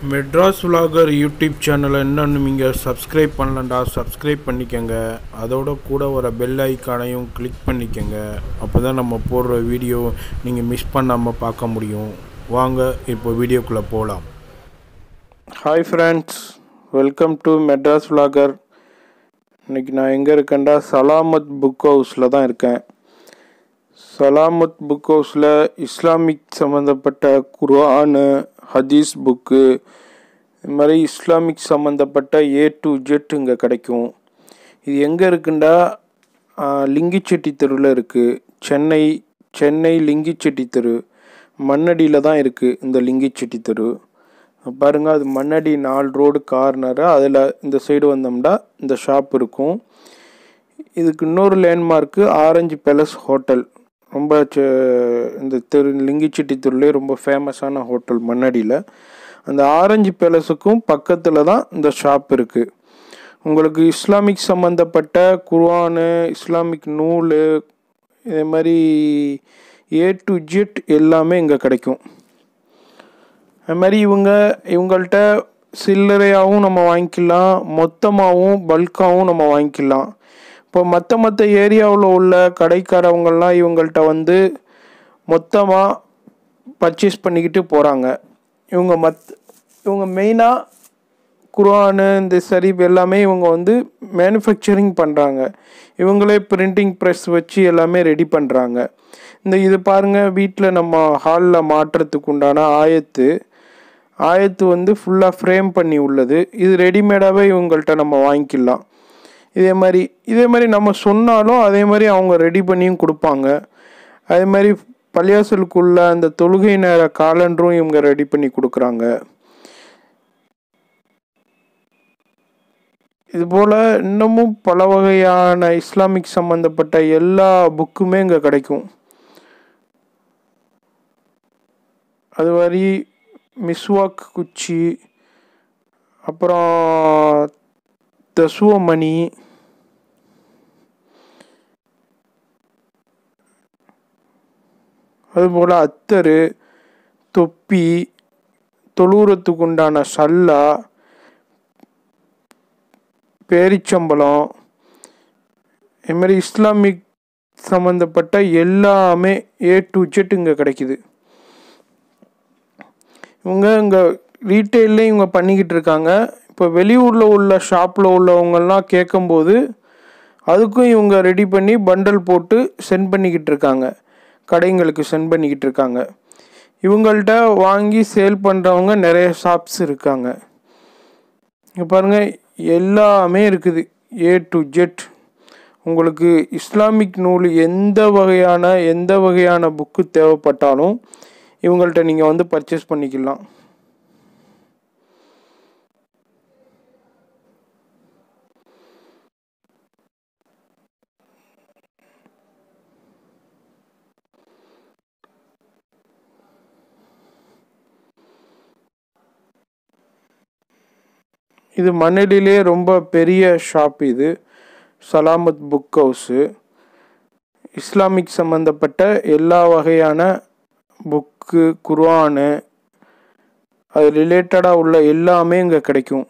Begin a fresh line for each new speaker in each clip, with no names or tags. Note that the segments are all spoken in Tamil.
மெட்ராஸ் விலாகர் யூடியூப் சேனலை இன்னும் நீங்கள் சப்ஸ்கிரைப் பண்ணலண்டா சப்ஸ்கிரைப் பண்ணிக்கங்க அதோட கூட வர பெல் ஐக்கானையும் கிளிக் பண்ணிக்கங்க அப்போ தான் நம்ம போடுற வீடியோ நீங்கள் மிஸ் பண்ணாமல் பார்க்க முடியும் வாங்க இப்போ வீடியோக்குள்ளே போகலாம் hi friends welcome to Madras vlogger இன்னைக்கு நான் எங்கே இருக்கேன்டா சலாமத் புக் ஹவுஸில் தான் இருக்கேன் சலாமத் புக் ஹவுஸில் இஸ்லாமிக் சம்மந்தப்பட்ட குர்ஆனு ஹதீஸ் புக்கு இது மாதிரி இஸ்லாமிக் சம்மந்தப்பட்ட ஏ டு ஜெட் இங்கே கிடைக்கும் இது எங்கே இருக்குண்டா லிங்கிச்செட்டி தெருவில் இருக்குது சென்னை சென்னை லிங்கிச்செட்டி தெரு மண்ணடியில் தான் இருக்குது இந்த லிங்கிச்செட்டி தெரு பாருங்க அது மண்ணடி நாலு ரோடு கார்னரு அதில் இந்த சைடு வந்தோம்னா இந்த ஷாப் இருக்கும் இதுக்கு இன்னொரு லேண்ட்மார்க்கு ஆரஞ்சு பேலஸ் ஹோட்டல் ரொம்ப ச- இந்த தெரு லிங்கிச்செட்டி தெருலே ரொம்ப ஃபேமஸான ஹோட்டல் மண்ணடியில் அந்த ஆரஞ்சு பேலஸுக்கும் பக்கத்தில் தான் இந்த ஷாப் இருக்குது உங்களுக்கு இஸ்லாமிக் சம்மந்தப்பட்ட குர்ஆனு இஸ்லாமிக் நூல் இதே மாதிரி ஏ டு ஜெட் எல்லாமே இங்கே கிடைக்கும் அது மாதிரி இவங்க இவங்கள்ட்ட சில்லறையாகவும் நம்ம வாங்கிக்கலாம் மொத்தமாகவும் பல்காகவும் நம்ம வாங்கிக்கலாம் இப்போ மற்ற மற்ற ஏரியாவில் உள்ள கடைக்காரவங்கெல்லாம் இவங்கள்ட்ட வந்து மொத்தமாக பர்ச்சேஸ் பண்ணிக்கிட்டு போகிறாங்க இவங்க மத் இவங்க மெயினாக குர்ஆனு இந்த ஷரீப் எல்லாமே இவங்க வந்து மேனுஃபேக்சரிங் பண்ணுறாங்க இவங்களே பிரிண்டிங் ப்ரெஸ் வச்சு எல்லாமே ரெடி பண்ணுறாங்க இந்த இது பாருங்கள் வீட்டில் நம்ம ஹாலில் மாட்டுறதுக்கு உண்டான ஆயத்து ஆயத்து வந்து ஃபுல்லாக ஃப்ரேம் பண்ணி உள்ளது இது ரெடிமேடாகவே இவங்கள்ட்ட நம்ம வாங்கிக்கலாம் இதே மாதிரி இதே மாதிரி நம்ம சொன்னாலும் அதே மாதிரி அவங்க ரெடி பண்ணியும் கொடுப்பாங்க அதே மாதிரி பள்ளியாசலுக்குள்ள அந்த தொழுகை நேர காலண்டரும் இவங்க ரெடி பண்ணி கொடுக்குறாங்க இதுபோல் இன்னமும் பல வகையான இஸ்லாமிக் சம்மந்தப்பட்ட எல்லா புக்குமே இங்கே கிடைக்கும் அது மாதிரி மிஸ்வாக் குச்சி அப்புறம் தசுவமணி அதுபோல் அத்தரு தொப்பி தொழுவுறத்துக்கு உண்டான சல்லா பேரிச்சம்பழம் இது மாதிரி இஸ்லாமிக் சம்மந்தப்பட்ட எல்லாமே ஏ டு ஜெட் இங்கே கிடைக்குது இவங்க இங்கே ரீட்டெயிலே இவங்க பண்ணிக்கிட்டு இருக்காங்க இப்போ வெளியூரில் உள்ள ஷாப்பில் உள்ளவங்கெல்லாம் கேட்கும்போது அதுக்கும் இவங்க ரெடி பண்ணி பண்டல் போட்டு சென்ட் பண்ணிக்கிட்டு இருக்காங்க கடைங்களுக்கு சென்ட் பண்ணிக்கிட்டு இருக்காங்க இவங்கள்ட்ட வாங்கி சேல் பண்ணுறவங்க நிறைய ஷாப்ஸ் இருக்காங்க இங்கே பாருங்கள் எல்லாமே இருக்குது ஏ டு ஜெட் உங்களுக்கு இஸ்லாமிக் நூல் எந்த வகையான எந்த வகையான புக்கு தேவைப்பட்டாலும் இவங்கள்ட்ட நீங்கள் வந்து பர்ச்சேஸ் பண்ணிக்கலாம் இது மணலிலே ரொம்ப பெரிய ஷாப் இது சலாமத் புக் ஹவுஸு இஸ்லாமிக் சம்மந்தப்பட்ட எல்லா வகையான புக்கு குர்ஆனு அது ரிலேட்டடாக உள்ள எல்லாமே இங்கே கிடைக்கும்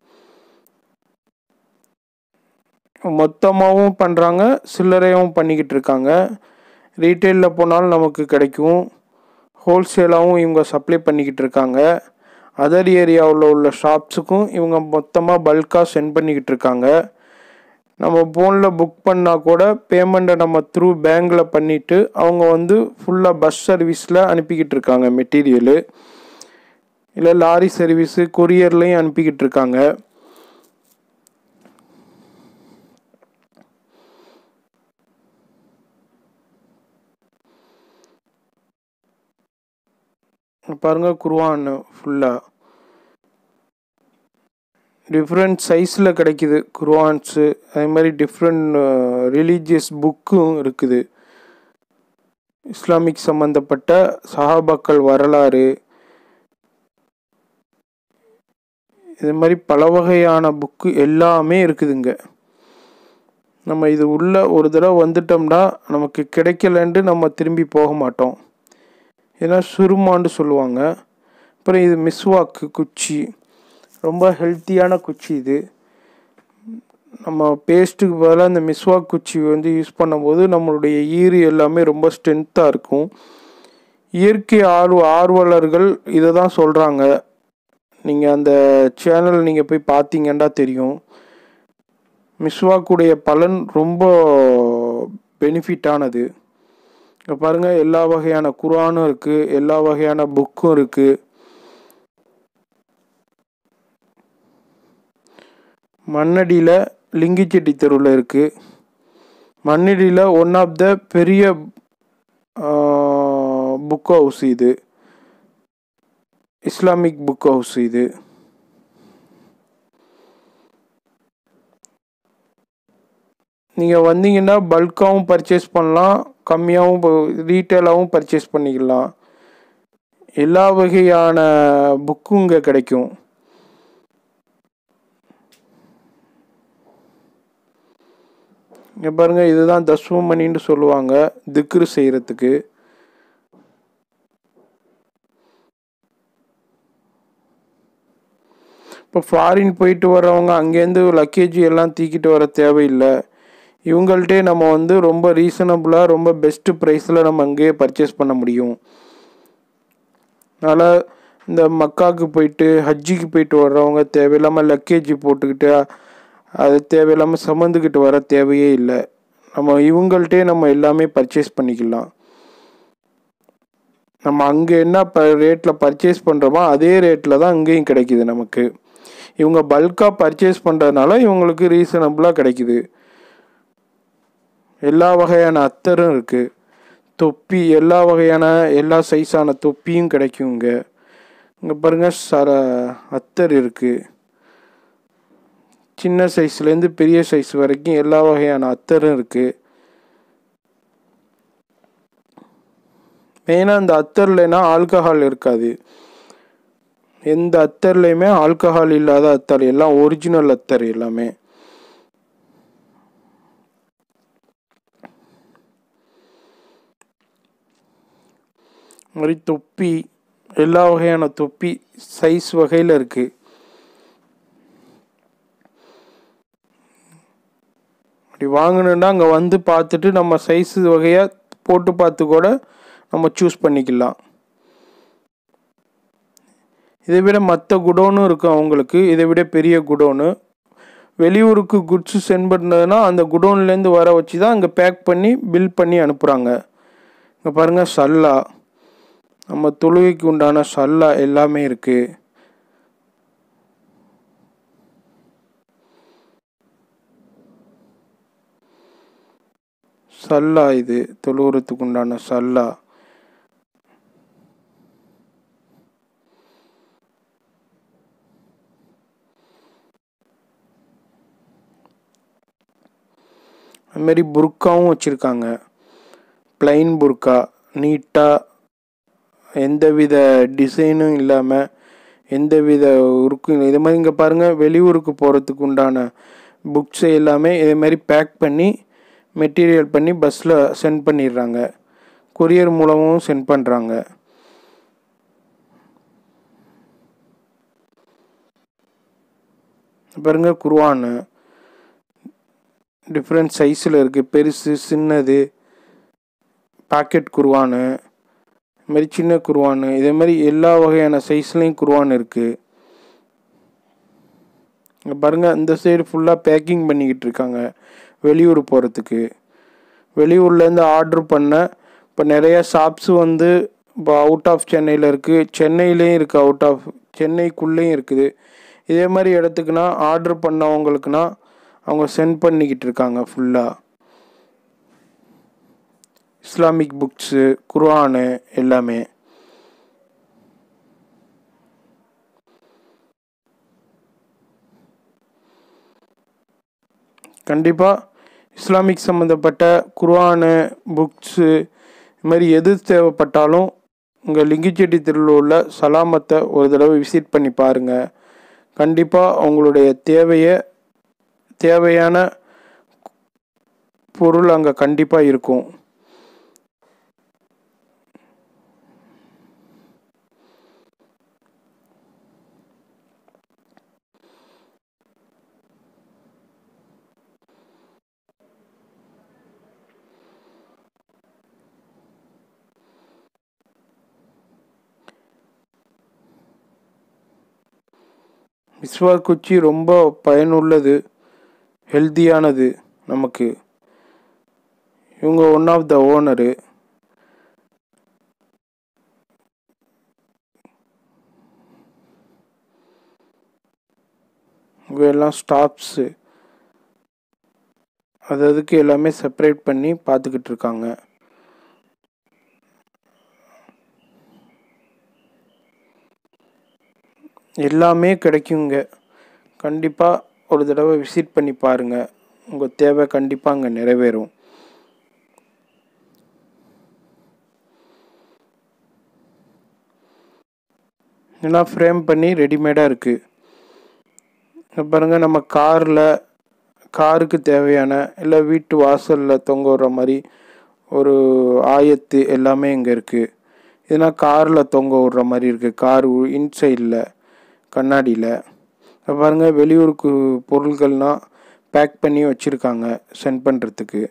மொத்தமாகவும் பண்ணுறாங்க சில்லறையாகவும் பண்ணிக்கிட்டு இருக்காங்க ரீட்டெயிலில் போனாலும் நமக்கு கிடைக்கும் ஹோல்சேலாகவும் இவங்க சப்ளை பண்ணிக்கிட்டு இருக்காங்க அதர் ஏரியாவில் உள்ள ஷாப்ஸுக்கும் இவங்க மொத்தமாக பல்காக சென்ட் பண்ணிக்கிட்டு இருக்காங்க நம்ம ஃபோனில் புக் பண்ணால் கூட பேமெண்ட்டை நம்ம த்ரூ பேங்கில் பண்ணிவிட்டு அவங்க வந்து ஃபுல்லாக பஸ் சர்வீஸில் அனுப்பிக்கிட்டு இருக்காங்க மெட்டீரியலு இல்லை லாரி சர்வீஸு கொரியர்லேயும் அனுப்பிக்கிட்டு இருக்காங்க பாருங்க குர்ஆன் ஃபுல்லாக டிஃப்ரெண்ட் சைஸில் கிடைக்குது குர்ஆன்ஸு அதே மாதிரி டிஃப்ரெண்ட் ரிலீஜியஸ் புக்கும் இருக்குது இஸ்லாமிக் சம்மந்தப்பட்ட சஹாபாக்கள் வரலாறு இது மாதிரி பல வகையான புக்கு எல்லாமே இருக்குதுங்க நம்ம இது உள்ள ஒரு தடவை வந்துட்டோம்னா நமக்கு கிடைக்கலன்ட்டு நம்ம திரும்பி போக மாட்டோம் ஏன்னா சுருமான்னு சொல்லுவாங்க அப்புறம் இது மிஸ்வாக்கு குச்சி ரொம்ப ஹெல்த்தியான குச்சி இது நம்ம பேஸ்ட்டுக்கு பதிலாக இந்த மிஸ்வாக் குச்சி வந்து யூஸ் பண்ணும்போது நம்மளுடைய ஈறு எல்லாமே ரொம்ப ஸ்ட்ரென்த்தாக இருக்கும் இயற்கை ஆர்வ ஆர்வலர்கள் இதை தான் சொல்கிறாங்க நீங்கள் அந்த சேனல் நீங்கள் போய் பார்த்தீங்கன்னா தெரியும் மிஸ்வாக்குடைய பலன் ரொம்ப பெனிஃபிட்டானது இங்கே பாருங்கள் எல்லா வகையான குரானும் இருக்குது எல்லா வகையான புக்கும் இருக்குது மண்ணடியில் லிங்கிச்செட்டி தெருவில் இருக்குது மண்ணடியில் ஒன் ஆஃப் த பெரிய புக் ஹவுஸ் இது இஸ்லாமிக் புக் ஹவுஸ் இது நீங்கள் வந்தீங்கன்னா பல்காகவும் பர்ச்சேஸ் பண்ணலாம் கம்மியாகவும் ரீட்டெயிலாகவும் பர்ச்சேஸ் பண்ணிக்கலாம் எல்லா வகையான புக்கும் இங்கே கிடைக்கும் இங்கே பாருங்கள் இதுதான் தஸ்வமணின்னு சொல்லுவாங்க திக்ரு செய்கிறதுக்கு இப்போ ஃபாரின் போயிட்டு வரவங்க அங்கேருந்து லக்கேஜ் எல்லாம் தூக்கிட்டு வர தேவையில்லை இவங்கள்ட்டே நம்ம வந்து ரொம்ப ரீசனபுளாக ரொம்ப பெஸ்ட்டு ப்ரைஸில் நம்ம அங்கேயே பர்ச்சேஸ் பண்ண முடியும் அதனால் இந்த மக்காவுக்கு போயிட்டு ஹஜ்ஜிக்கு போயிட்டு வர்றவங்க தேவையில்லாமல் லக்கேஜ் போட்டுக்கிட்டு அது தேவையில்லாமல் சுமந்துக்கிட்டு வர தேவையே இல்லை நம்ம இவங்கள்ட்டே நம்ம எல்லாமே பர்ச்சேஸ் பண்ணிக்கலாம் நம்ம அங்கே என்ன ப ரேட்டில் பர்ச்சேஸ் பண்ணுறோமோ அதே ரேட்டில் தான் அங்கேயும் கிடைக்கிது நமக்கு இவங்க பல்காக பர்ச்சேஸ் பண்ணுறதுனால இவங்களுக்கு ரீசனபுளாக கிடைக்கிது எல்லா வகையான அத்தரும் இருக்குது தொப்பி எல்லா வகையான எல்லா சைஸான தொப்பியும் கிடைக்கும் இங்கே இங்கே பாருங்கள் சர அத்தர் இருக்குது சின்ன சைஸ்லேருந்து பெரிய சைஸ் வரைக்கும் எல்லா வகையான அத்தரும் இருக்குது மெயினாக இந்த அத்தர்லனா ஆல்கஹால் இருக்காது எந்த அத்தர்லையுமே ஆல்கஹால் இல்லாத அத்தர் எல்லாம் ஒரிஜினல் அத்தர் எல்லாமே மாதிரி தொப்பி எல்லா வகையான தொப்பி சைஸ் வகையில் இருக்குது அப்படி வாங்கணுன்னா அங்கே வந்து பார்த்துட்டு நம்ம சைஸ் வகையாக போட்டு பார்த்து கூட நம்ம சூஸ் பண்ணிக்கலாம் இதை விட மற்ற குடோனும் இருக்கும் அவங்களுக்கு இதை விட பெரிய குடோனு வெளியூருக்கு குட்ஸு சென்ட் பண்ணதுன்னா அந்த குடோன்லேருந்து வர வச்சு தான் அங்கே பேக் பண்ணி பில் பண்ணி அனுப்புகிறாங்க இங்கே பாருங்கள் சல்லா நம்ம தொழுகைக்கு உண்டான சல்லா எல்லாமே இருக்குது சல்லா இது தொழுவுறதுக்கு உண்டான சல்லா அதுமாரி புர்காவும் வச்சுருக்காங்க பிளைன் புர்கா நீட்டாக எந்தவித டிசைனும் இல்லாமல் எந்தவித உருக்கும் இது மாதிரி இங்கே பாருங்கள் வெளியூருக்கு போகிறதுக்கு உண்டான புக்ஸ் எல்லாமே இதே மாதிரி பேக் பண்ணி மெட்டீரியல் பண்ணி பஸ்ஸில் சென்ட் பண்ணிடுறாங்க கொரியர் மூலமும் சென்ட் பண்ணுறாங்க பாருங்க குர்வானு டிஃப்ரெண்ட் சைஸில் இருக்குது பெருசு சின்னது பாக்கெட் குர்வானு இது மாதிரி சின்ன குர்வானு இதே மாதிரி எல்லா வகையான சைஸ்லேயும் குர்வான் இருக்குது இங்கே பாருங்கள் இந்த சைடு ஃபுல்லாக பேக்கிங் பண்ணிக்கிட்டு இருக்காங்க வெளியூர் போகிறதுக்கு வெளியூர்லேருந்து ஆர்டர் பண்ண இப்போ நிறைய ஷாப்ஸு வந்து இப்போ அவுட் ஆஃப் சென்னையில் இருக்குது சென்னையிலையும் இருக்குது அவுட் ஆஃப் சென்னைக்குள்ளேயும் இருக்குது இதே மாதிரி இடத்துக்குனா ஆர்டர் பண்ணவங்களுக்குனா அவங்க சென்ட் பண்ணிக்கிட்டு இருக்காங்க ஃபுல்லாக இஸ்லாமிக் புக்ஸு குர்ஆனு எல்லாமே கண்டிப்பாக இஸ்லாமிக் சம்மந்தப்பட்ட குர்ஆனு புக்ஸு இது மாதிரி எது தேவைப்பட்டாலும் உங்கள் லிங்கிச்செட்டி தெருவில் உள்ள சலாமத்தை ஒரு தடவை விசிட் பண்ணி பாருங்கள் கண்டிப்பாக உங்களுடைய தேவையை தேவையான பொருள் அங்கே கண்டிப்பாக இருக்கும் மிஸ்வாக் குச்சி ரொம்ப பயனுள்ளது ஹெல்த்தியானது நமக்கு இவங்க ஒன் ஆஃப் த ஓனரு இவங்க எல்லாம் ஸ்டாப்ஸு அது அதுக்கு எல்லாமே செப்பரேட் பண்ணி பார்த்துக்கிட்டு இருக்காங்க எல்லாமே கிடைக்குங்க கண்டிப்பாக ஒரு தடவை விசிட் பண்ணி பாருங்கள் உங்கள் தேவை கண்டிப்பாக அங்கே நிறைவேறும் எல்லாம் ஃப்ரேம் பண்ணி ரெடிமேடாக இருக்குது பாருங்கள் நம்ம காரில் காருக்கு தேவையான இல்லை வீட்டு வாசலில் தொங்க விடுற மாதிரி ஒரு ஆயத்து எல்லாமே இங்கே இருக்குது இதெல்லாம் காரில் தொங்க விடுற மாதிரி இருக்குது கார் இன்சைடில் கண்ணாடியில் பாருங்கள் வெளியூருக்கு பொருட்கள்லாம் பேக் பண்ணி வச்சுருக்காங்க சென்ட் பண்ணுறதுக்கு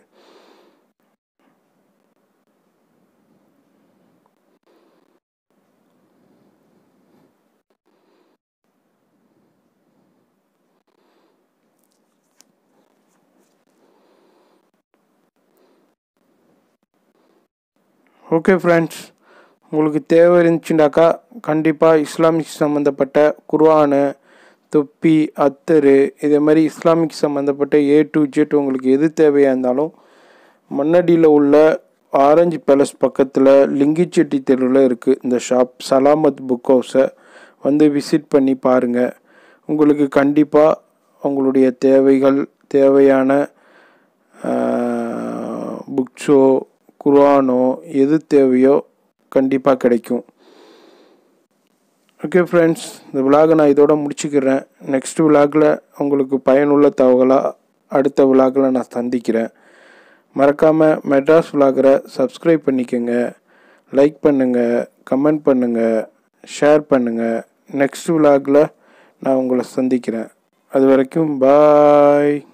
ஓகே ஃப்ரெண்ட்ஸ் உங்களுக்கு தேவை இருந்துச்சுனாக்கா கண்டிப்பாக இஸ்லாமிக் சம்மந்தப்பட்ட குர்ஆனு தொப்பி அத்தரு இதே மாதிரி இஸ்லாமிக் சம்மந்தப்பட்ட ஏ டு ஜெட் உங்களுக்கு எது தேவையாக இருந்தாலும் மண்ணடியில் உள்ள ஆரஞ்சு பேலஸ் பக்கத்தில் லிங்கிச்செட்டி தெருவில் இருக்குது இந்த ஷாப் சலாமத் புக் ஹவுஸை வந்து விசிட் பண்ணி பாருங்கள் உங்களுக்கு கண்டிப்பாக உங்களுடைய தேவைகள் தேவையான புக்ஸோ குர்ஆனோ எது தேவையோ கண்டிப்பாக கிடைக்கும் ஓகே ஃப்ரெண்ட்ஸ் இந்த விலாகை நான் இதோட முடிச்சுக்கிறேன் நெக்ஸ்ட் விலாகில் உங்களுக்கு பயனுள்ள தகவலாக அடுத்த விலாகில் நான் சந்திக்கிறேன் மறக்காமல் மெட்ராஸ் விலாகரை சப்ஸ்கிரைப் பண்ணிக்கோங்க லைக் பண்ணுங்கள் கமெண்ட் பண்ணுங்கள் ஷேர் பண்ணுங்கள் நெக்ஸ்ட் விலாகில் நான் உங்களை சந்திக்கிறேன் அது வரைக்கும் பாய்